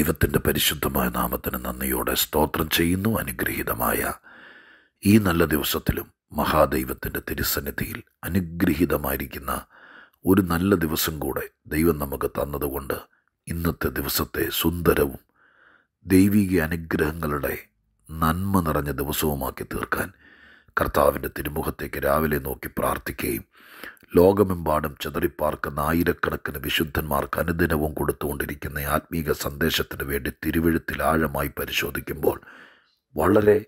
ദൈവത്തിൻ്റെ പരിശുദ്ധമായ നാമത്തിന് നന്ദിയോടെ സ്തോത്രം ചെയ്യുന്നു അനുഗ്രഹീതമായ ഈ നല്ല ദിവസത്തിലും മഹാദൈവത്തിൻ്റെ തിരുസന്നിധിയിൽ അനുഗ്രഹീതമായിരിക്കുന്ന ഒരു നല്ല ദിവസം കൂടെ ദൈവം നമുക്ക് തന്നതുകൊണ്ട് ഇന്നത്തെ ദിവസത്തെ സുന്ദരവും ദൈവിക അനുഗ്രഹങ്ങളുടെ നന്മ നിറഞ്ഞ ദിവസവുമാക്കി തീർക്കാൻ കർത്താവിൻ്റെ തിരുമുഖത്തേക്ക് രാവിലെ നോക്കി പ്രാർത്ഥിക്കുകയും ലോകമെമ്പാടും ചിതറിപ്പാർക്കുന്ന ആയിരക്കണക്കിന് വിശുദ്ധന്മാർക്ക് അനുദിനവും കൊടുത്തുകൊണ്ടിരിക്കുന്ന ആത്മീക സന്ദേശത്തിന് വേണ്ടി തിരുവഴുത്തിൽ ആഴമായി പരിശോധിക്കുമ്പോൾ വളരെ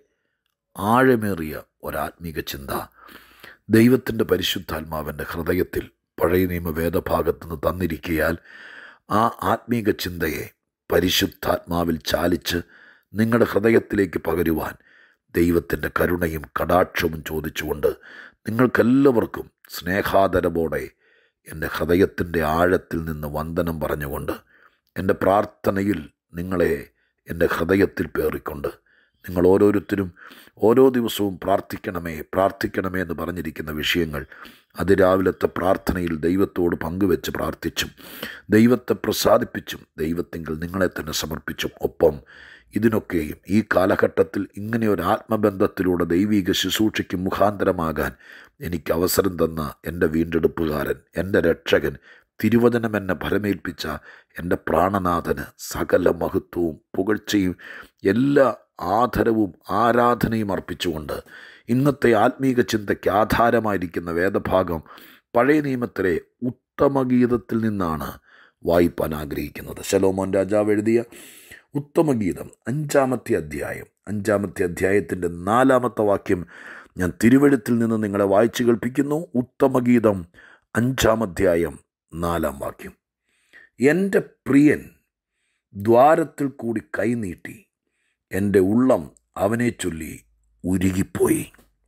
ആഴമേറിയ ഒരാത്മീക ചിന്ത ദൈവത്തിൻ്റെ പരിശുദ്ധാത്മാവിൻ്റെ ഹൃദയത്തിൽ പഴയ നിയമ വേദഭാഗത്തു നിന്ന് തന്നിരിക്കയാൽ ആ ആത്മീക ചിന്തയെ പരിശുദ്ധാത്മാവിൽ ചാലിച്ച് നിങ്ങളുടെ ഹൃദയത്തിലേക്ക് പകരുവാൻ ദൈവത്തിൻ്റെ കരുണയും കടാക്ഷവും ചോദിച്ചുകൊണ്ട് നിങ്ങൾക്കെല്ലാവർക്കും സ്നേഹാദരവോടെ എൻ്റെ ഹൃദയത്തിൻ്റെ ആഴത്തിൽ നിന്ന് വന്ദനം പറഞ്ഞുകൊണ്ട് എൻ്റെ പ്രാർത്ഥനയിൽ നിങ്ങളെ എൻ്റെ ഹൃദയത്തിൽ പേറിക്കൊണ്ട് നിങ്ങൾ ഓരോരുത്തരും ഓരോ ദിവസവും പ്രാർത്ഥിക്കണമേ പ്രാർത്ഥിക്കണമേ എന്ന് പറഞ്ഞിരിക്കുന്ന വിഷയങ്ങൾ അതിരാവിലത്തെ പ്രാർത്ഥനയിൽ ദൈവത്തോട് പങ്കുവെച്ച് പ്രാർത്ഥിച്ചും ദൈവത്തെ പ്രസാദിപ്പിച്ചും ദൈവത്തിങ്കിൽ നിങ്ങളെ തന്നെ സമർപ്പിച്ചും ഒപ്പം ഇതിനൊക്കെയും ഈ കാലഘട്ടത്തിൽ ഇങ്ങനെ ഒരു ആത്മബന്ധത്തിലൂടെ ദൈവിക ശുശ്രൂഷയ്ക്ക് മുഖാന്തരമാകാൻ എനിക്ക് അവസരം തന്ന എൻ്റെ വീണ്ടെടുപ്പുകാരൻ എൻ്റെ രക്ഷകൻ തിരുവചനം എന്നെ ഫലമേൽപ്പിച്ച എൻ്റെ പ്രാണനാഥന് സകല മഹത്വവും പുകഴ്ചയും എല്ലാ ആദരവും ആരാധനയും അർപ്പിച്ചുകൊണ്ട് ഇന്നത്തെ ആത്മീക ചിന്തയ്ക്ക് ആധാരമായിരിക്കുന്ന വേദഭാഗം പഴയ നിയമത്തിലെ ഉത്തമഗീതത്തിൽ നിന്നാണ് വായിപ്പാൻ ആഗ്രഹിക്കുന്നത് ശലോമോൻ രാജാവ് എഴുതിയ ഉത്തമഗീതം അഞ്ചാമത്തെ അധ്യായം അഞ്ചാമത്തെ അധ്യായത്തിൻ്റെ നാലാമത്തെ വാക്യം ഞാൻ തിരുവഴുത്തിൽ നിന്ന് നിങ്ങളെ വായിച്ചു കേൾപ്പിക്കുന്നു ഉത്തമഗീതം അഞ്ചാം അധ്യായം നാലാം വാക്യം എൻ്റെ പ്രിയൻ ദ്വാരത്തിൽ കൂടി കൈനീട്ടി എൻ്റെ ഉള്ളം അവനെ ചൊല്ലി ഉരുകിപ്പോയി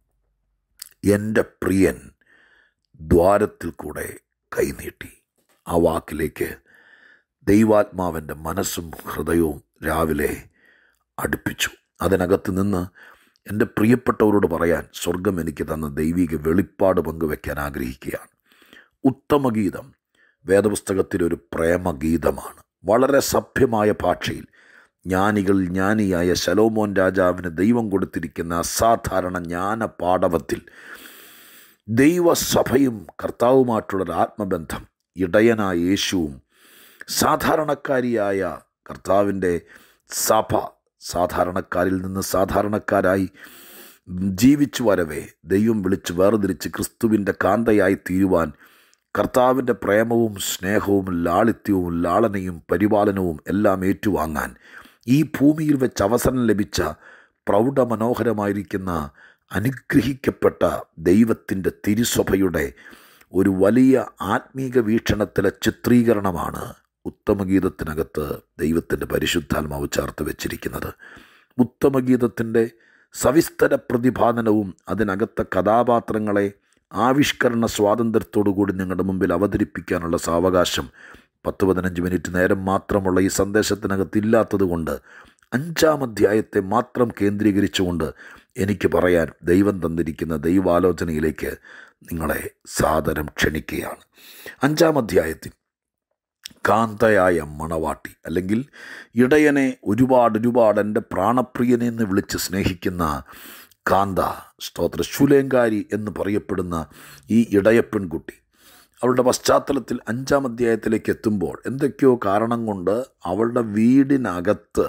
എൻ്റെ പ്രിയൻ ദ്വാരത്തിൽ കൂടെ കൈനീട്ടി ആ വാക്കിലേക്ക് ദൈവാത്മാവിൻ്റെ മനസ്സും ഹൃദയവും രാവിലെ അടുപ്പിച്ചു അതിനകത്ത് നിന്ന് എൻ്റെ പ്രിയപ്പെട്ടവരോട് പറയാൻ സ്വർഗം എനിക്ക് തന്ന ദൈവിക വെളിപ്പാട് പങ്കുവെക്കാൻ ആഗ്രഹിക്കുകയാണ് ഉത്തമഗീതം വേദപുസ്തകത്തിലൊരു പ്രേമഗീതമാണ് വളരെ സഭ്യമായ ഭാഷയിൽ ജ്ഞാനികൾ ജ്ഞാനിയായ ശലോമോൻ രാജാവിന് ദൈവം കൊടുത്തിരിക്കുന്ന അസാധാരണ ജ്ഞാന പാടവത്തിൽ ദൈവസഭയും കർത്താവുമായിട്ടുള്ളൊരു ആത്മബന്ധം ഇടയനായ യേശുവും സാധാരണക്കാരിയായ കർത്താവിൻ്റെ സഭ സാധാരണക്കാരിൽ നിന്ന് സാധാരണക്കാരായി ജീവിച്ചു വരവേ ദൈവം വിളിച്ച് വേർതിരിച്ച് ക്രിസ്തുവിൻ്റെ കാന്തയായി തീരുവാൻ കർത്താവിൻ്റെ പ്രേമവും സ്നേഹവും ലാളിത്യവും ലാളനയും പരിപാലനവും എല്ലാം ഏറ്റുവാങ്ങാൻ ഈ ഭൂമിയിൽ വെച്ച് അവസരം ലഭിച്ച പ്രൗഢമനോഹരമായിരിക്കുന്ന അനുഗ്രഹിക്കപ്പെട്ട ദൈവത്തിൻ്റെ തിരുസഭയുടെ ഒരു വലിയ ആത്മീക വീക്ഷണത്തിലെ ചിത്രീകരണമാണ് ഉത്തമഗീതത്തിനകത്ത് ദൈവത്തിൻ്റെ പരിശുദ്ധാത്മാവ് ചേർത്ത് വെച്ചിരിക്കുന്നത് ഉത്തമഗീതത്തിൻ്റെ സവിസ്തര പ്രതിപാദനവും അതിനകത്തെ കഥാപാത്രങ്ങളെ ആവിഷ്കരണ സ്വാതന്ത്ര്യത്തോടുകൂടി നിങ്ങളുടെ മുമ്പിൽ അവതരിപ്പിക്കാനുള്ള സാവകാശം പത്ത് പതിനഞ്ച് മിനിറ്റ് നേരം മാത്രമുള്ള ഈ സന്ദേശത്തിനകത്ത് ഇല്ലാത്തതുകൊണ്ട് അഞ്ചാം അധ്യായത്തെ മാത്രം കേന്ദ്രീകരിച്ചുകൊണ്ട് എനിക്ക് പറയാൻ ദൈവം തന്നിരിക്കുന്ന ദൈവാലോചനയിലേക്ക് നിങ്ങളെ സാദരം ക്ഷണിക്കുകയാണ് അഞ്ചാം അധ്യായത്തിൽ കാന്തയായ മണവാട്ടി അല്ലെങ്കിൽ ഇടയനെ ഒരുപാട് ഒരുപാട് എൻ്റെ പ്രാണപ്രിയനെ എന്ന് വിളിച്ച് സ്നേഹിക്കുന്ന കാന്ത സ്തോത്ര ശൂലേങ്കാരി എന്ന് പറയപ്പെടുന്ന ഈ ഇടയപ്പെൺകുട്ടി അവളുടെ പശ്ചാത്തലത്തിൽ അഞ്ചാം അധ്യായത്തിലേക്ക് എത്തുമ്പോൾ എന്തൊക്കെയോ കാരണം കൊണ്ട് അവളുടെ വീടിനകത്ത്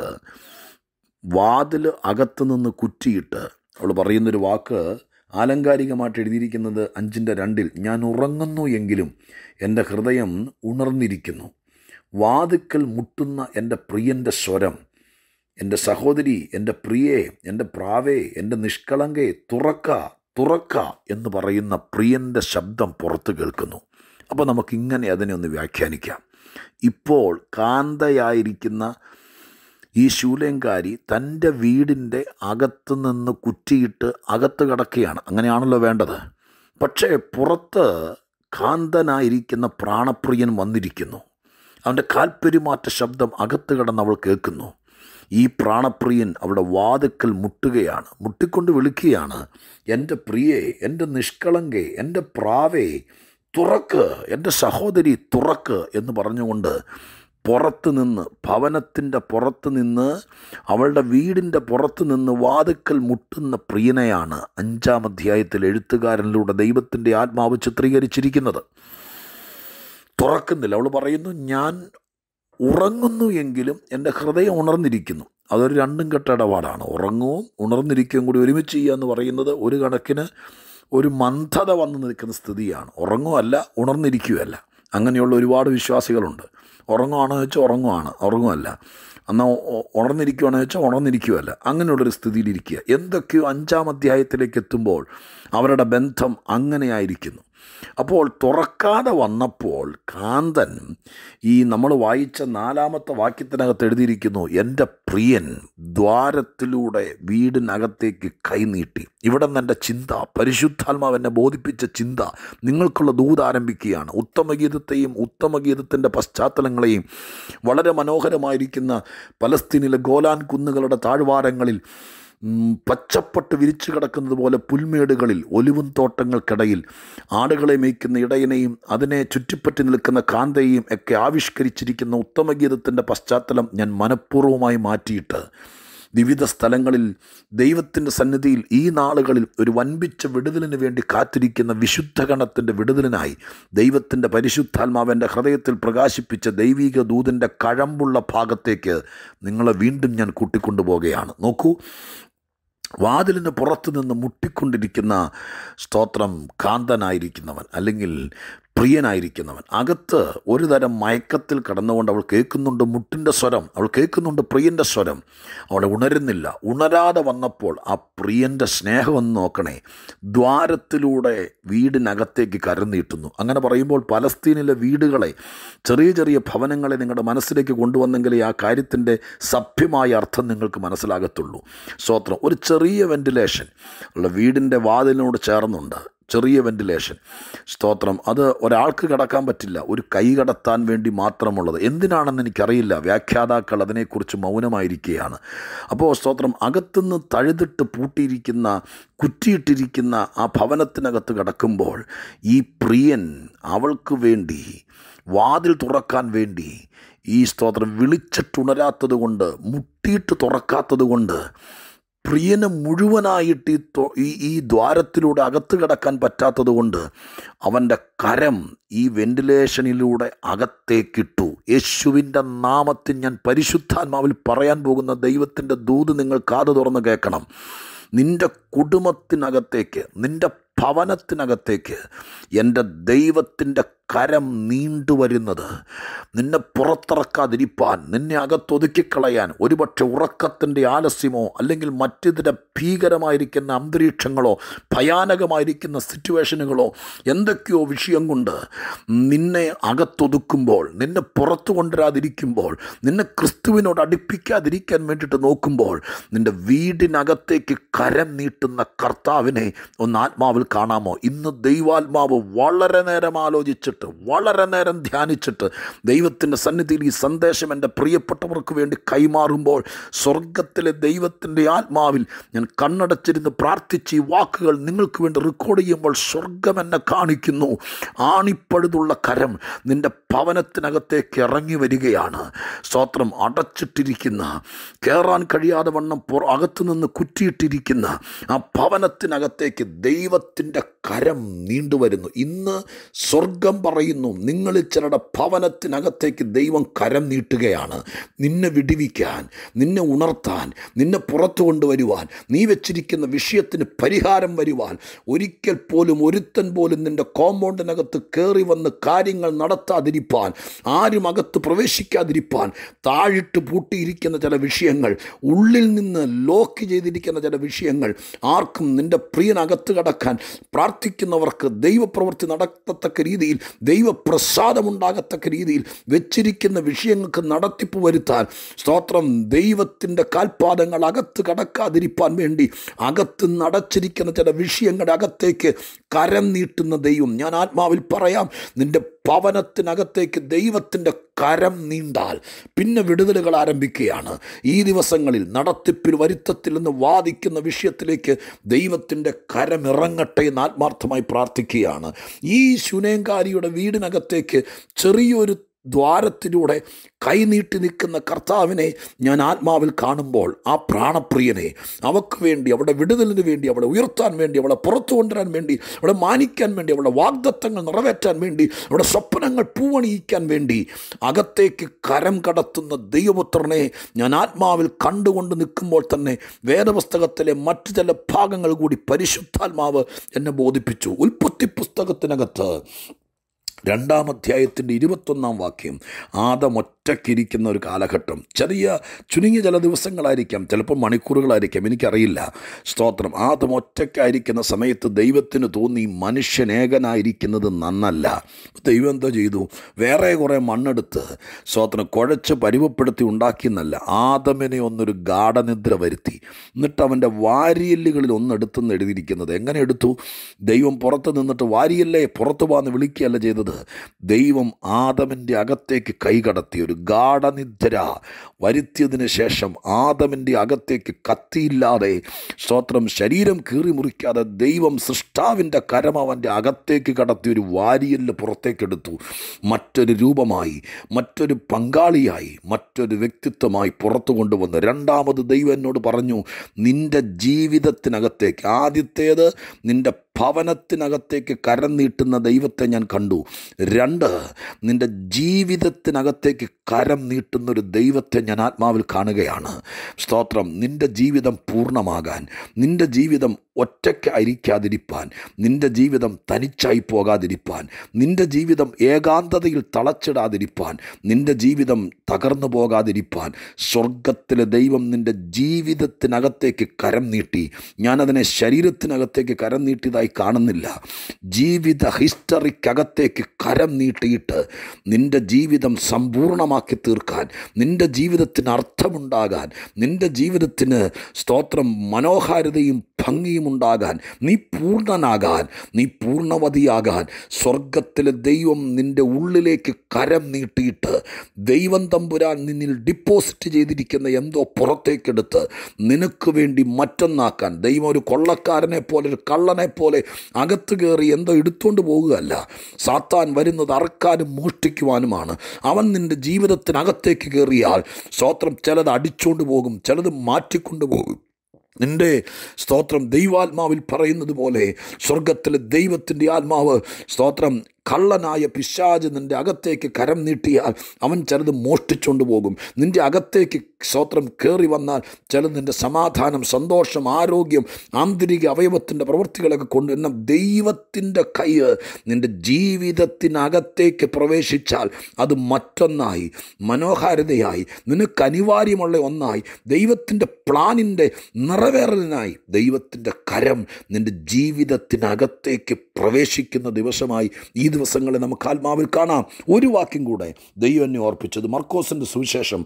വാതിൽ അകത്ത് നിന്ന് കുറ്റിയിട്ട് അവൾ പറയുന്നൊരു വാക്ക് ആലങ്കാരികമായിട്ട് എഴുതിയിരിക്കുന്നത് അഞ്ചിൻ്റെ രണ്ടിൽ ഞാൻ ഉറങ്ങുന്നു എങ്കിലും എൻ്റെ ഹൃദയം ഉണർന്നിരിക്കുന്നു വാതുക്കൽ മുട്ടുന്ന എൻ്റെ പ്രിയൻ്റെ സ്വരം എൻ്റെ സഹോദരി എൻ്റെ പ്രിയേ എൻ്റെ പ്രാവേ എൻ്റെ നിഷ്കളങ്കേ തുറക്ക തുറക്ക എന്ന് പറയുന്ന പ്രിയൻ്റെ ശബ്ദം പുറത്ത് കേൾക്കുന്നു അപ്പോൾ നമുക്കിങ്ങനെ അതിനെ ഒന്ന് വ്യാഖ്യാനിക്കാം ഇപ്പോൾ കാന്തയായിരിക്കുന്ന ഈ ശൂലേങ്കാരി തൻ്റെ വീടിൻ്റെ അകത്ത് നിന്ന് കുറ്റിയിട്ട് അകത്ത് കിടക്കുകയാണ് അങ്ങനെയാണല്ലോ വേണ്ടത് പക്ഷേ പുറത്ത് കാന്തനായിരിക്കുന്ന പ്രാണപ്രിയൻ വന്നിരിക്കുന്നു അവൻ്റെ കാൽപ്പെരുമാറ്റ ശബ്ദം അകത്ത് കിടന്ന് അവൾ കേൾക്കുന്നു ഈ പ്രാണപ്രിയൻ അവിടെ വാതുക്കൽ മുട്ടുകയാണ് മുട്ടിക്കൊണ്ട് വിളിക്കുകയാണ് എൻ്റെ പ്രിയേ എൻ്റെ നിഷ്കളങ്കേ എൻ്റെ പ്രാവേ തുറക്ക് എൻ്റെ സഹോദരി തുറക്ക് എന്ന് പറഞ്ഞുകൊണ്ട് പുറത്ത് നിന്ന് ഭവനത്തിൻ്റെ പുറത്ത് നിന്ന് അവളുടെ വീടിൻ്റെ പുറത്ത് നിന്ന് വാതുക്കൽ മുട്ടുന്ന പ്രിയനെയാണ് അഞ്ചാം അധ്യായത്തിൽ എഴുത്തുകാരനിലൂടെ ദൈവത്തിൻ്റെ ആത്മാവ് ചിത്രീകരിച്ചിരിക്കുന്നത് തുറക്കുന്നില്ല അവൾ പറയുന്നു ഞാൻ ഉറങ്ങുന്നു എങ്കിലും എൻ്റെ ഹൃദയം ഉണർന്നിരിക്കുന്നു അതൊരു രണ്ടും കെട്ട ഇടപാടാണ് ഉറങ്ങുവും ഉണർന്നിരിക്കുകയും കൂടി ഒരുമിച്ച് ചെയ്യുക എന്ന് പറയുന്നത് ഒരു കണക്കിന് ഒരു മന്ദത വന്നു നിൽക്കുന്ന സ്ഥിതിയാണ് ഉറങ്ങുമല്ല ഉണർന്നിരിക്കുകയല്ല അങ്ങനെയുള്ള ഒരുപാട് വിശ്വാസികളുണ്ട് ഉറങ്ങുവാണെന്ന് വെച്ചാൽ ഉറങ്ങുവാണ് ഉറങ്ങുമല്ല എന്നാൽ ഉണർന്നിരിക്കുകയാണെന്ന് വെച്ചാൽ ഉണർന്നിരിക്കുകയല്ല അങ്ങനെയുള്ളൊരു സ്ഥിതിയിലിരിക്കുക എന്തൊക്കെയോ അഞ്ചാം അധ്യായത്തിലേക്ക് എത്തുമ്പോൾ അവരുടെ ബന്ധം അങ്ങനെയായിരിക്കുന്നു അപ്പോൾ തുറക്കാതെ വന്നപ്പോൾ കാന്തൻ ഈ നമ്മൾ വായിച്ച നാലാമത്തെ വാക്യത്തിനകത്ത് എഴുതിയിരിക്കുന്നു എൻ്റെ പ്രിയൻ ദ്വാരത്തിലൂടെ വീടിനകത്തേക്ക് കൈനീട്ടി ഇവിടെ നിന്ന് എൻ്റെ ചിന്ത പരിശുദ്ധാത്മാവ് എന്നെ ബോധിപ്പിച്ച ചിന്ത നിങ്ങൾക്കുള്ള ദൂത് ആരംഭിക്കുകയാണ് ഉത്തമഗീതത്തെയും ഉത്തമഗീതത്തിൻ്റെ പശ്ചാത്തലങ്ങളെയും വളരെ മനോഹരമായിരിക്കുന്ന പലസ്തീനിലെ ഗോലാൻ കുന്നുകളുടെ താഴ്വാരങ്ങളിൽ പച്ചപ്പട്ട് വിരിച്ചു കിടക്കുന്നത് പോലെ പുൽമേടുകളിൽ ഒലിവും തോട്ടങ്ങൾക്കിടയിൽ ആടുകളെ മേയ്ക്കുന്ന ഇടയനെയും അതിനെ ചുറ്റിപ്പറ്റി നിൽക്കുന്ന കാന്തയെയും ഒക്കെ ആവിഷ്കരിച്ചിരിക്കുന്ന ഉത്തമഗീതത്തിൻ്റെ പശ്ചാത്തലം ഞാൻ മനഃപൂർവ്വമായി മാറ്റിയിട്ട് വിവിധ സ്ഥലങ്ങളിൽ ദൈവത്തിൻ്റെ സന്നിധിയിൽ ഈ നാളുകളിൽ ഒരു വൻപിച്ച വിടുതലിന് വേണ്ടി കാത്തിരിക്കുന്ന വിശുദ്ധഗണത്തിൻ്റെ വിടുതലിനായി ദൈവത്തിൻ്റെ പരിശുദ്ധാത്മാവ് എൻ്റെ ഹൃദയത്തിൽ പ്രകാശിപ്പിച്ച ദൈവിക ദൂതിൻ്റെ കഴമ്പുള്ള ഭാഗത്തേക്ക് നിങ്ങളെ വീണ്ടും ഞാൻ കൂട്ടിക്കൊണ്ടുപോവുകയാണ് നോക്കൂ വാതിലിന് പുറത്തു നിന്ന് മുട്ടിക്കൊണ്ടിരിക്കുന്ന സ്തോത്രം കാന്തനായിരിക്കുന്നവൻ അല്ലെങ്കിൽ പ്രിയനായിരിക്കുന്നവൻ അകത്ത് ഒരു തരം മയക്കത്തിൽ കടന്നുകൊണ്ട് അവൾ കേൾക്കുന്നുണ്ട് മുട്ടിൻ്റെ സ്വരം അവൾ കേൾക്കുന്നുണ്ട് പ്രിയൻ്റെ സ്വരം അവളെ ഉണരുന്നില്ല ഉണരാതെ വന്നപ്പോൾ ആ പ്രിയൻ്റെ സ്നേഹമെന്ന് നോക്കണേ ദ്വാരത്തിലൂടെ വീടിനകത്തേക്ക് കരന്നീട്ടുന്നു അങ്ങനെ പറയുമ്പോൾ പലസ്തീനിലെ വീടുകളെ ചെറിയ ചെറിയ ഭവനങ്ങളെ നിങ്ങളുടെ മനസ്സിലേക്ക് കൊണ്ടുവന്നെങ്കിലേ ആ കാര്യത്തിൻ്റെ സഭ്യമായ അർത്ഥം നിങ്ങൾക്ക് മനസ്സിലാകത്തുള്ളൂ സ്തോത്രം ഒരു ചെറിയ വെൻറ്റിലേഷൻ ഉള്ള വീടിൻ്റെ വാതിലിനോട് ചേർന്നുണ്ട് ചെറിയ വെൻറ്റിലേഷൻ സ്തോത്രം അത് ഒരാൾക്ക് കിടക്കാൻ പറ്റില്ല ഒരു കൈ കടത്താൻ വേണ്ടി മാത്രമുള്ളത് എന്തിനാണെന്ന് എനിക്കറിയില്ല വ്യാഖ്യാതാക്കൾ അതിനെക്കുറിച്ച് മൗനമായിരിക്കുകയാണ് അപ്പോൾ സ്തോത്രം അകത്തുനിന്ന് തഴുതിട്ട് പൂട്ടിയിരിക്കുന്ന കുറ്റിയിട്ടിരിക്കുന്ന ആ ഭവനത്തിനകത്ത് കിടക്കുമ്പോൾ ഈ പ്രിയൻ അവൾക്ക് വേണ്ടി വാതിൽ തുറക്കാൻ വേണ്ടി ഈ സ്തോത്രം വിളിച്ചിട്ടുണരാത്തത് കൊണ്ട് മുട്ടിയിട്ട് തുറക്കാത്തത് കൊണ്ട് പ്രിയന് മുഴുവനായിട്ട് ഈ ഈ ഈ ദ്വാരത്തിലൂടെ അകത്ത് കിടക്കാൻ പറ്റാത്തത് കൊണ്ട് അവൻ്റെ കരം ഈ വെന്റിലേഷനിലൂടെ അകത്തേക്കിട്ടു യേശുവിൻ്റെ നാമത്തിൽ ഞാൻ പരിശുദ്ധാത്മാവിൽ പറയാൻ പോകുന്ന ദൈവത്തിൻ്റെ ദൂത് നിങ്ങൾ കാതു തുറന്ന് കേൾക്കണം നിൻ്റെ കുടുംബത്തിനകത്തേക്ക് നിൻ്റെ ഭവനത്തിനകത്തേക്ക് എൻ്റെ ദൈവത്തിൻ്റെ കരം നീണ്ടുവരുന്നത് നിന്നെ പുറത്തിറക്കാതിരിപ്പാൻ നിന്നെ അകത്തൊതുക്കിക്കളയാൻ ഒരുപക്ഷെ ഉറക്കത്തിൻ്റെ ആലസ്യമോ അല്ലെങ്കിൽ മറ്റിതര ഭീകരമായിരിക്കുന്ന അന്തരീക്ഷങ്ങളോ ഭയാനകമായിരിക്കുന്ന സിറ്റുവേഷനുകളോ എന്തൊക്കെയോ വിഷയം കൊണ്ട് നിന്നെ അകത്തൊതുക്കുമ്പോൾ നിന്നെ പുറത്തു കൊണ്ടുവരാതിരിക്കുമ്പോൾ നിന്നെ ക്രിസ്തുവിനോട് അടുപ്പിക്കാതിരിക്കാൻ വേണ്ടിയിട്ട് നോക്കുമ്പോൾ നിൻ്റെ വീടിനകത്തേക്ക് കരം നീട്ടുന്ന കർത്താവിനെ ഒന്ന് ആത്മാവിൽ കാണാമോ ഇന്ന് ദൈവാത്മാവ് വളരെ നേരം ആലോചിച്ചിട്ട് വളരെ നേരം ധ്യാനിച്ചിട്ട് ദൈവത്തിൻ്റെ സന്നിധിയിൽ ഈ സന്ദേശം എൻ്റെ പ്രിയപ്പെട്ടവർക്ക് വേണ്ടി കൈമാറുമ്പോൾ സ്വർഗത്തിലെ ദൈവത്തിൻ്റെ ആത്മാവിൽ ഞാൻ കണ്ണടച്ചിരുന്ന് പ്രാർത്ഥിച്ച് ഈ വാക്കുകൾ നിങ്ങൾക്ക് വേണ്ടി റെക്കോർഡ് ചെയ്യുമ്പോൾ സ്വർഗം എന്നെ കാണിക്കുന്നു ആണിപ്പഴുതുള്ള കരം നിൻ്റെ ഭവനത്തിനകത്തേക്ക് ഇറങ്ങി വരികയാണ് സ്തോത്രം അടച്ചിട്ടിരിക്കുന്ന കയറാൻ കഴിയാതെ വണ്ണം പുറ അകത്തുനിന്ന് കുറ്റിയിട്ടിരിക്കുന്ന ആ ഭവനത്തിനകത്തേക്ക് ദൈവത്തിൻ്റെ കരം നീണ്ടുവരുന്നു ഇന്ന് സ്വർഗം പറയുന്നു നിങ്ങളിൽ ചിലരുടെ ഭവനത്തിനകത്തേക്ക് ദൈവം കരം നീട്ടുകയാണ് നിന്നെ വിടിവിക്കാൻ നിന്നെ ഉണർത്താൻ നിന്നെ പുറത്തു കൊണ്ടുവരുവാൻ നീ വെച്ചിരിക്കുന്ന വിഷയത്തിന് പരിഹാരം വരുവാൻ ഒരിക്കൽ പോലും ഒരുത്തൻ പോലും നിൻ്റെ കോമ്പൗണ്ടിനകത്ത് കയറി വന്ന് കാര്യങ്ങൾ നടത്താതിരിപ്പാൻ ആരും അകത്ത് പ്രവേശിക്കാതിരിപ്പാൻ താഴിട്ട് പൂട്ടിയിരിക്കുന്ന ചില വിഷയങ്ങൾ ഉള്ളിൽ നിന്ന് ലോക്ക് ചെയ്തിരിക്കുന്ന ചില വിഷയങ്ങൾ ആർക്കും നിൻ്റെ പ്രിയനകത്ത് കടക്കാൻ പ്രാർത്ഥിക്കുന്നവർക്ക് ദൈവപ്രവൃത്തി നടത്തത്തക്ക രീതിയിൽ ദൈവപ്രസാദമുണ്ടാകത്തക്ക രീതിയിൽ വെച്ചിരിക്കുന്ന വിഷയങ്ങൾക്ക് നടത്തിപ്പ് വരുത്താൻ സ്തോത്രം ദൈവത്തിൻ്റെ കാൽപാദങ്ങൾ അകത്ത് കടക്കാതിരിപ്പാൻ വേണ്ടി അകത്ത് നടച്ചിരിക്കുന്ന ചില വിഷയങ്ങളുടെ അകത്തേക്ക് കരം നീട്ടുന്ന ദൈവം ഞാൻ ആത്മാവിൽ പറയാം നിൻ്റെ ഭവനത്തിനകത്തേക്ക് ദൈവത്തിൻ്റെ കരം നീണ്ടാൽ പിന്നെ വിടുതലുകൾ ആരംഭിക്കുകയാണ് ഈ ദിവസങ്ങളിൽ നടത്തിപ്പിൽ വരുത്തത്തിൽ നിന്ന് വാദിക്കുന്ന വിഷയത്തിലേക്ക് ദൈവത്തിൻ്റെ കരം ഇറങ്ങട്ടെ എന്ന് ആത്മാർത്ഥമായി പ്രാർത്ഥിക്കുകയാണ് ഈ ശുനേങ്കാരിയുടെ വീടിനകത്തേക്ക് ചെറിയൊരു ദ്വാരത്തിലൂടെ കൈനീട്ടി നിൽക്കുന്ന കർത്താവിനെ ഞാൻ ആത്മാവിൽ കാണുമ്പോൾ ആ പ്രാണപ്രിയനെ അവക്ക് വേണ്ടി അവിടെ വിടുതലിന് വേണ്ടി അവളെ ഉയർത്താൻ വേണ്ടി അവളെ പുറത്തു കൊണ്ടുവരാൻ വേണ്ടി അവളെ മാനിക്കാൻ വേണ്ടി അവളുടെ വാഗ്ദത്തങ്ങൾ നിറവേറ്റാൻ വേണ്ടി അവളുടെ സ്വപ്നങ്ങൾ പൂവണിയിക്കാൻ വേണ്ടി അകത്തേക്ക് കരം കടത്തുന്ന ദൈവപുത്രനെ ഞാൻ ആത്മാവിൽ കണ്ടുകൊണ്ട് നിൽക്കുമ്പോൾ തന്നെ വേദപുസ്തകത്തിലെ മറ്റു ചില ഭാഗങ്ങൾ കൂടി പരിശുദ്ധാത്മാവ് എന്നെ ബോധിപ്പിച്ചു ഉൽപ്പത്തി പുസ്തകത്തിനകത്ത് രണ്ടാം അധ്യായത്തിൻ്റെ ഇരുപത്തൊന്നാം വാക്യം ആദം ഒറ്റയ്ക്കിരിക്കുന്ന ഒരു കാലഘട്ടം ചെറിയ ചുരുങ്ങിയ ചില ദിവസങ്ങളായിരിക്കാം ചിലപ്പോൾ മണിക്കൂറുകളായിരിക്കാം എനിക്കറിയില്ല സ്തോത്രം ആദം ഒറ്റയ്ക്കായിരിക്കുന്ന സമയത്ത് ദൈവത്തിന് തോന്നി മനുഷ്യൻ ഏകനായിരിക്കുന്നത് നന്നല്ല ദൈവം എന്തോ ചെയ്തു വേറെ കുറേ മണ്ണെടുത്ത് സ്തോത്രം കുഴച്ച് പരുവപ്പെടുത്തി ഉണ്ടാക്കിയെന്നല്ല ആദമിനെ ഒന്നൊരു ഗാഠനിദ്ര വരുത്തി എന്നിട്ട് അവൻ്റെ വാരിയല്ലുകളിൽ ഒന്നെടുത്തെന്ന് എഴുതിയിരിക്കുന്നത് എങ്ങനെ എടുത്തു ദൈവം പുറത്ത് നിന്നിട്ട് വാരിയല്ലേ പുറത്തു പോകാന്ന് വിളിക്കുകയല്ല ചെയ്തത് ദൈവം ആദമിൻ്റെ അകത്തേക്ക് കൈകടത്തി ഒരു ഗാഠനിദ്ര വരുത്തിയതിന് ശേഷം ആദമിൻ്റെ അകത്തേക്ക് കത്തിയില്ലാതെ സ്തോത്രം ശരീരം കീറി മുറിക്കാതെ ദൈവം സൃഷ്ടാവിൻ്റെ കരം അവൻ്റെ അകത്തേക്ക് കടത്തി ഒരു വാരിയല് പുറത്തേക്കെടുത്തു മറ്റൊരു രൂപമായി മറ്റൊരു പങ്കാളിയായി മറ്റൊരു വ്യക്തിത്വമായി പുറത്തു കൊണ്ടുവന്നു രണ്ടാമത് ദൈവം എന്നോട് പറഞ്ഞു നിൻ്റെ ജീവിതത്തിനകത്തേക്ക് ആദ്യത്തേത് നിൻ്റെ ഭവനത്തിനകത്തേക്ക് കരം നീട്ടുന്ന ദൈവത്തെ ഞാൻ കണ്ടു രണ്ട് നിൻ്റെ ജീവിതത്തിനകത്തേക്ക് കരം നീട്ടുന്ന ഒരു ദൈവത്തെ ഞാൻ ആത്മാവിൽ കാണുകയാണ് സ്തോത്രം നിൻ്റെ ജീവിതം പൂർണ്ണമാകാൻ നിൻ്റെ ജീവിതം ഒറ്റയ്ക്കായിരിക്കാതിരിപ്പാൻ നിൻ്റെ ജീവിതം തനിച്ചായി പോകാതിരിപ്പാൻ നിൻ്റെ ജീവിതം ഏകാന്തതയിൽ തളച്ചിടാതിരിപ്പാൻ നിൻ്റെ ജീവിതം തകർന്നു പോകാതിരിപ്പാൻ സ്വർഗത്തിലെ ദൈവം നിൻ്റെ ജീവിതത്തിനകത്തേക്ക് കരം നീട്ടി ഞാനതിനെ ശരീരത്തിനകത്തേക്ക് കരം നീട്ടിയതായി കാണുന്നില്ല ജീവിത ഹിസ്റ്ററിക്കകത്തേക്ക് കരം നീട്ടിയിട്ട് നിൻ്റെ ജീവിതം സമ്പൂർണ്ണമാക്കി തീർക്കാൻ നിൻ്റെ ജീവിതത്തിന് അർത്ഥമുണ്ടാകാൻ നിൻ്റെ ജീവിതത്തിന് സ്തോത്രം മനോഹാരിതയും ഭംഗിയും ഉണ്ടാകാൻ നീ പൂർണ്ണനാകാൻ നീ പൂർണ്ണവതിയാകാൻ സ്വർഗത്തിലെ ദൈവം നിൻ്റെ ഉള്ളിലേക്ക് കരം നീട്ടിയിട്ട് ദൈവം തമ്പുരാൻ നിന്നിൽ ഡിപ്പോസിറ്റ് ചെയ്തിരിക്കുന്ന എന്തോ പുറത്തേക്കെടുത്ത് നിനക്ക് വേണ്ടി മറ്റൊന്നാക്കാൻ ദൈവം ഒരു കൊള്ളക്കാരനെ പോലെ ഒരു കള്ളനെ പോലെ അകത്ത് കയറി എന്തോ എടുത്തുകൊണ്ട് പോകുകയല്ല സാത്താൻ വരുന്നത് അറക്കാനും മോഷ്ടിക്കുവാനുമാണ് അവൻ നിൻ്റെ ജീവിതത്തിനകത്തേക്ക് കയറിയാൽ സ്തോത്രം ചിലത് അടിച്ചുകൊണ്ട് പോകും ചിലത് മാറ്റിക്കൊണ്ടു പോകും നിന്റെ സ്തോത്രം ദൈവാത്മാവിൽ പറയുന്നത് പോലെ സ്വർഗത്തിലെ ദൈവത്തിൻ്റെ ആത്മാവ് സ്തോത്രം കള്ളനായ പിശാജ് നിൻ്റെ അകത്തേക്ക് കരം നീട്ടിയാൽ അവൻ ചിലത് മോഷ്ടിച്ചുകൊണ്ട് പോകും നിൻ്റെ അകത്തേക്ക് സ്തോത്രം കയറി വന്നാൽ ചിലത് നിൻ്റെ സമാധാനം സന്തോഷം ആരോഗ്യം ആന്തരിക അവയവത്തിൻ്റെ പ്രവൃത്തികളൊക്കെ കൊണ്ട് എന്നാൽ ദൈവത്തിൻ്റെ കൈ നിൻ്റെ ജീവിതത്തിനകത്തേക്ക് പ്രവേശിച്ചാൽ അത് മറ്റൊന്നായി മനോഹാരിതയായി നിനക്ക് അനിവാര്യമുള്ള ഒന്നായി ദൈവത്തിൻ്റെ പ്ലാനിൻ്റെ നിറവേറലിനായി ദൈവത്തിൻ്റെ കരം നിൻ്റെ ജീവിതത്തിനകത്തേക്ക് പ്രവേശിക്കുന്ന ദിവസമായി ഈ ദിവസങ്ങളെ നമുക്ക് ആത്മാവിൽ കാണാം ഒരു വാക്യം കൂടെ ദൈവം എന്നെ ഓർപ്പിച്ചത് മർക്കോസിൻ്റെ സുവിശേഷം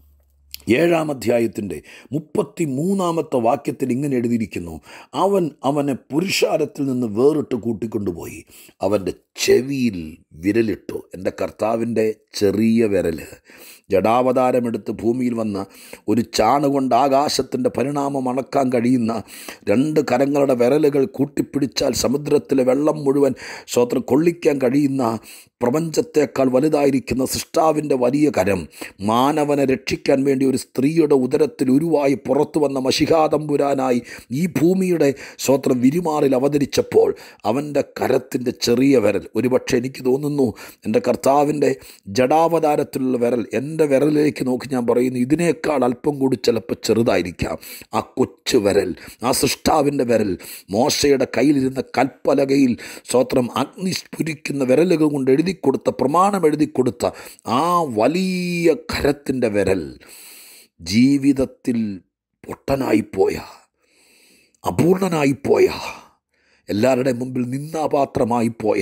ഏഴാം അധ്യായത്തിൻ്റെ മുപ്പത്തി മൂന്നാമത്തെ വാക്യത്തിൽ ഇങ്ങനെ എഴുതിയിരിക്കുന്നു അവൻ അവനെ പുരുഷാരത്തിൽ നിന്ന് വേറിട്ട് കൂട്ടിക്കൊണ്ടുപോയി അവൻ്റെ ചെവിയിൽ വിരലിട്ടു എൻ്റെ കർത്താവിൻ്റെ ചെറിയ വിരൽ ജഡാവതാരമെടുത്ത് ഭൂമിയിൽ വന്ന ഒരു ചാണുകൊണ്ട് ആകാശത്തിൻ്റെ പരിണാമം അണക്കാൻ കഴിയുന്ന രണ്ട് കരങ്ങളുടെ വിരലുകൾ കൂട്ടിപ്പിടിച്ചാൽ സമുദ്രത്തിലെ വെള്ളം മുഴുവൻ സ്വത്രം കൊള്ളിക്കാൻ കഴിയുന്ന പ്രപഞ്ചത്തേക്കാൾ വലുതായിരിക്കുന്ന സൃഷ്ടാവിൻ്റെ വലിയ കരം മാനവനെ രക്ഷിക്കാൻ വേണ്ടി ഒരു സ്ത്രീയുടെ ഉദരത്തിൽ ഉരുവായി പുറത്തു വന്ന മഷികാതമ്പുരാനായി ഈ ഭൂമിയുടെ സ്വത്രം വിരിമാറിൽ അവതരിച്ചപ്പോൾ അവൻ്റെ കരത്തിൻ്റെ ചെറിയ വിരൽ ഒരുപക്ഷെ എനിക്ക് തോന്നുന്നു എൻ്റെ കർത്താവിൻ്റെ ജഡാവതാരത്തിലുള്ള വിരൽ എൻ്റെ വിരലിലേക്ക് നോക്കി ഞാൻ പറയുന്നു ഇതിനേക്കാൾ അല്പം കൂടി ചിലപ്പോൾ ചെറുതായിരിക്കാം ആ കൊച്ചു വിരൽ ആ സൃഷ്ടാവിൻ്റെ വിരൽ മോശയുടെ കയ്യിലിരുന്ന കൽപ്പലകയിൽ സ്വത്രം അഗ്നി സ്ഫുരിക്കുന്ന വിരലുകൾ കൊണ്ട് എഴുതി കൊടുത്ത പ്രമാണം എഴുതി കൊടുത്ത ആ വലിയ കരത്തിൻ്റെ വിരൽ ജീവിതത്തിൽ പൊട്ടനായിപ്പോയ അപൂർണനായിപ്പോയ എല്ലാവരുടെയും മുമ്പിൽ നിന്നാപാത്രമായി പോയ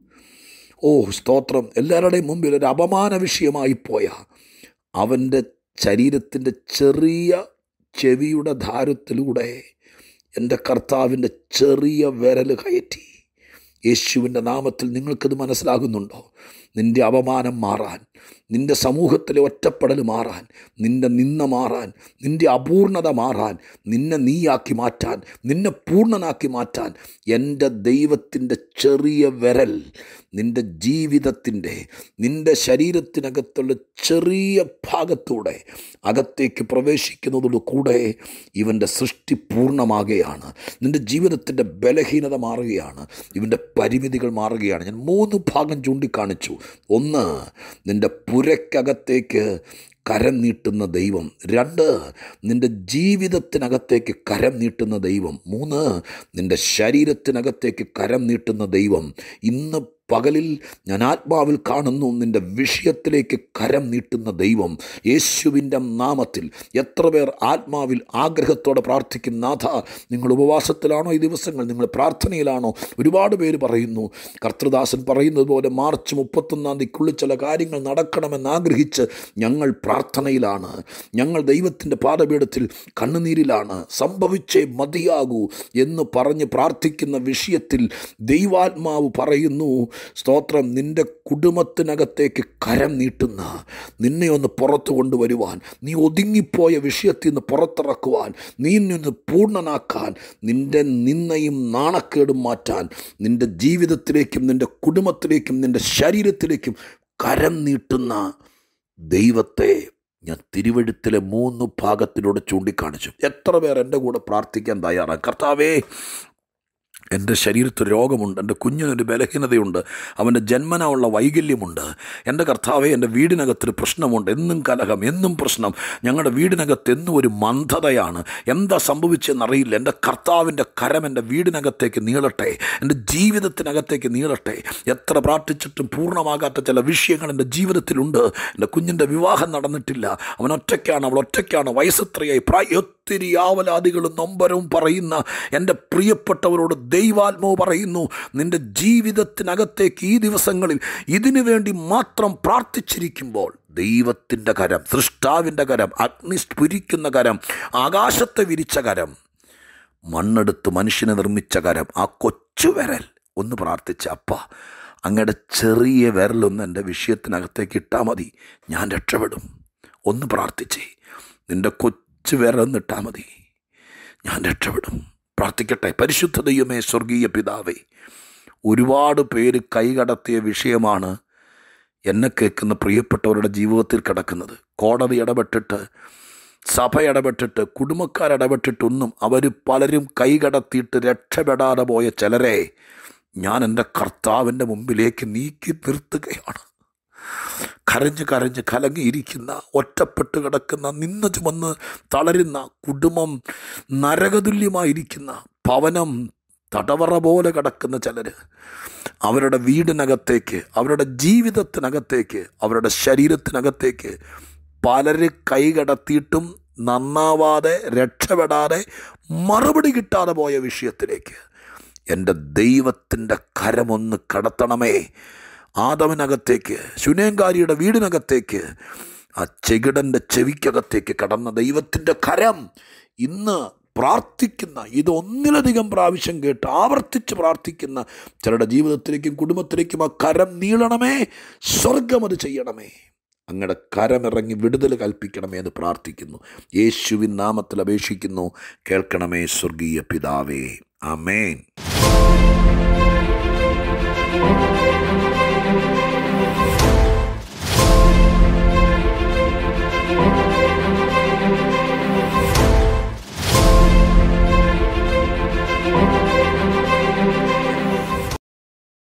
ഓ സ്തോത്രം എല്ലാവരുടെയും മുമ്പിൽ ഒരു അപമാന വിഷയമായി പോയ അവൻ്റെ ശരീരത്തിൻ്റെ ചെറിയ ചെവിയുടെ ധാരത്തിലൂടെ എൻ്റെ കർത്താവിൻ്റെ ചെറിയ വിരൽ കയറ്റി യേശുവിൻ്റെ നാമത്തിൽ നിങ്ങൾക്കത് മനസ്സിലാകുന്നുണ്ടോ നിൻ്റെ അപമാനം മാറാൻ നിൻ്റെ സമൂഹത്തിലെ ഒറ്റപ്പെടൽ മാറാൻ നിൻ്റെ നിന്ന മാറാൻ നിൻ്റെ അപൂർണത മാറാൻ നിന്നെ നീയാക്കി മാറ്റാൻ നിന്നെ പൂർണ്ണനാക്കി മാറ്റാൻ എൻ്റെ ദൈവത്തിൻ്റെ ചെറിയ വിരൽ നിൻ്റെ ജീവിതത്തിൻ്റെ നിൻ്റെ ശരീരത്തിനകത്തുള്ള ചെറിയ ഭാഗത്തൂടെ അകത്തേക്ക് പ്രവേശിക്കുന്നതോടു കൂടെ ഇവൻ്റെ സൃഷ്ടി പൂർണ്ണമാകുകയാണ് നിൻ്റെ ജീവിതത്തിൻ്റെ ബലഹീനത മാറുകയാണ് ഇവൻ്റെ പരിമിതികൾ മാറുകയാണ് ഞാൻ മൂന്ന് ഭാഗം ചൂണ്ടിക്കാണിച്ചു ഒന്ന് നിൻ്റെ പുരക്കകത്തേക്ക് കരം നീട്ടുന്ന ദൈവം രണ്ട് നിൻ്റെ ജീവിതത്തിനകത്തേക്ക് കരം നീട്ടുന്ന ദൈവം മൂന്ന് നിൻ്റെ ശരീരത്തിനകത്തേക്ക് കരം നീട്ടുന്ന ദൈവം ഇന്ന് പകലിൽ ഞാൻ ആത്മാവിൽ കാണുന്നു നിൻ്റെ വിഷയത്തിലേക്ക് കരം നീട്ടുന്ന ദൈവം യേശുവിൻ്റെ നാമത്തിൽ എത്ര പേർ ആത്മാവിൽ ആഗ്രഹത്തോടെ പ്രാർത്ഥിക്കും നാഥ നിങ്ങൾ ഉപവാസത്തിലാണോ ഈ ദിവസങ്ങൾ നിങ്ങൾ പ്രാർത്ഥനയിലാണോ ഒരുപാട് പേര് പറയുന്നു കർത്തൃദാസൻ പറയുന്നത് പോലെ മാർച്ച് മുപ്പത്തൊന്നാം തീയതിക്കുള്ളിൽ ചില കാര്യങ്ങൾ നടക്കണമെന്ന് ആഗ്രഹിച്ച് ഞങ്ങൾ പ്രാർത്ഥനയിലാണ് ഞങ്ങൾ ദൈവത്തിൻ്റെ പാദപീഠത്തിൽ കണ്ണുനീരിലാണ് സംഭവിച്ചേ മതിയാകൂ എന്ന് പറഞ്ഞ് പ്രാർത്ഥിക്കുന്ന വിഷയത്തിൽ ദൈവാത്മാവ് പറയുന്നു സ്തോത്രം നിൻ്റെ കുടുംബത്തിനകത്തേക്ക് കരം നീട്ടുന്ന നിന്നെ ഒന്ന് പുറത്തു കൊണ്ടുവരുവാൻ നീ ഒതുങ്ങിപ്പോയ വിഷയത്തിൽ നിന്ന് പുറത്തിറക്കുവാൻ നീ നിന്ന് പൂർണ്ണനാക്കാൻ നിൻ്റെ നിന്നയും നാണക്കേടും മാറ്റാൻ നിൻ്റെ ജീവിതത്തിലേക്കും നിൻ്റെ കുടുംബത്തിലേക്കും നിൻ്റെ ശരീരത്തിലേക്കും കരം നീട്ടുന്ന ദൈവത്തെ ഞാൻ തിരുവഴുത്തിലെ മൂന്ന് ഭാഗത്തിലൂടെ ചൂണ്ടിക്കാണിച്ചു എത്ര പേർ എൻ്റെ കൂടെ പ്രാർത്ഥിക്കാൻ തയ്യാറാണ് കർത്താവേ എൻ്റെ ശരീരത്തിൽ രോഗമുണ്ട് എൻ്റെ കുഞ്ഞിനൊരു ബലഹീനതയുണ്ട് അവൻ്റെ ജന്മന ഉള്ള വൈകല്യമുണ്ട് എൻ്റെ കർത്താവെ എൻ്റെ വീടിനകത്തൊരു പ്രശ്നമുണ്ട് എന്നും കലഹം എന്നും പ്രശ്നം ഞങ്ങളുടെ വീടിനകത്ത് എന്നും ഒരു മന്ദതയാണ് എന്താ സംഭവിച്ചെന്നറിയില്ല എൻ്റെ കർത്താവിൻ്റെ കരം എൻ്റെ വീടിനകത്തേക്ക് നീളട്ടെ എൻ്റെ ജീവിതത്തിനകത്തേക്ക് നീളട്ടെ എത്ര പ്രാർത്ഥിച്ചിട്ടും പൂർണ്ണമാകാത്ത ചില വിഷയങ്ങൾ എൻ്റെ ജീവിതത്തിലുണ്ട് എൻ്റെ കുഞ്ഞിൻ്റെ വിവാഹം നടന്നിട്ടില്ല അവൻ ഒറ്റയ്ക്കാണ് അവൾ ഒറ്റയ്ക്കാണ് വയസ്സത്രയായി പ്രായ ഒത്തിരി ആവലാദികളും നൊമ്പരവും പറയുന്ന എൻ്റെ പ്രിയപ്പെട്ടവരോട് ദൈവാത്മാവ് പറയുന്നു നിൻ്റെ ജീവിതത്തിനകത്തേക്ക് ഈ ദിവസങ്ങളിൽ ഇതിനു വേണ്ടി മാത്രം പ്രാർത്ഥിച്ചിരിക്കുമ്പോൾ ദൈവത്തിൻ്റെ കരം സൃഷ്ടാവിൻ്റെ കരം അഗ്നി സ്ഫുരിക്കുന്ന കരം ആകാശത്തെ വിരിച്ച കരം മണ്ണെടുത്ത് മനുഷ്യനെ നിർമ്മിച്ച കരം ആ കൊച്ചു വിരൽ ഒന്ന് പ്രാർത്ഥിച്ച അപ്പ അങ്ങയുടെ ചെറിയ വിരലൊന്ന് എൻ്റെ വിഷയത്തിനകത്തേക്ക് ഇട്ടാൽ മതി ഞാൻ രക്ഷപ്പെടും ഒന്ന് പ്രാർത്ഥിച്ചേ നിൻ്റെ കൊച്ചു വിരലൊന്നിട്ടാൽ മതി ഞാൻ രക്ഷപ്പെടും പ്രാർത്ഥിക്കട്ടെ പരിശുദ്ധ ദൈവമേ സ്വർഗീയ പിതാവേ ഒരുപാട് പേര് കൈകടത്തിയ വിഷയമാണ് എന്നെ കേൾക്കുന്ന പ്രിയപ്പെട്ടവരുടെ ജീവിതത്തിൽ കിടക്കുന്നത് കോടതി ഇടപെട്ടിട്ട് സഭ ഇടപെട്ടിട്ട് കുടുംബക്കാരിടപെട്ടിട്ടൊന്നും അവർ പലരും കൈകടത്തിയിട്ട് രക്ഷപ്പെടാതെ പോയ ചിലരെ ഞാൻ എൻ്റെ കർത്താവിൻ്റെ മുമ്പിലേക്ക് നീക്കി നിർത്തുകയാണ് കരഞ്ഞ് കരഞ്ഞ് കലങ്ങിയിരിക്കുന്ന ഒറ്റപ്പെട്ട് കിടക്കുന്ന നിന്ന് ചുമന്ന് തളരുന്ന കുടുംബം നരകതുല്യമായിരിക്കുന്ന ഭവനം തടവറ പോലെ കിടക്കുന്ന ചിലർ അവരുടെ വീടിനകത്തേക്ക് അവരുടെ ജീവിതത്തിനകത്തേക്ക് അവരുടെ ശരീരത്തിനകത്തേക്ക് പലര് കൈകടത്തിയിട്ടും നന്നാവാതെ രക്ഷപ്പെടാതെ മറുപടി കിട്ടാതെ പോയ വിഷയത്തിലേക്ക് എൻ്റെ ദൈവത്തിൻ്റെ കരമൊന്ന് കടത്തണമേ ആദവനകത്തേക്ക് ശുനേങ്കാരിയുടെ വീടിനകത്തേക്ക് ആ ചെകിടൻ്റെ ചെവിക്കകത്തേക്ക് കടന്ന ദൈവത്തിൻ്റെ കരം ഇന്ന് പ്രാർത്ഥിക്കുന്ന ഇതൊന്നിലധികം പ്രാവശ്യം കേട്ട് ആവർത്തിച്ച് പ്രാർത്ഥിക്കുന്ന ചിലരുടെ ജീവിതത്തിലേക്കും കുടുംബത്തിലേക്കും ആ കരം നീളണമേ സ്വർഗം അത് ചെയ്യണമേ അങ്ങയുടെ കരമിറങ്ങി വിടുതൽ കൽപ്പിക്കണമേ എന്ന് പ്രാർത്ഥിക്കുന്നു യേശുവിൻ നാമത്തിൽ അപേക്ഷിക്കുന്നു കേൾക്കണമേ സ്വർഗീയ പിതാവേ ആമേൻ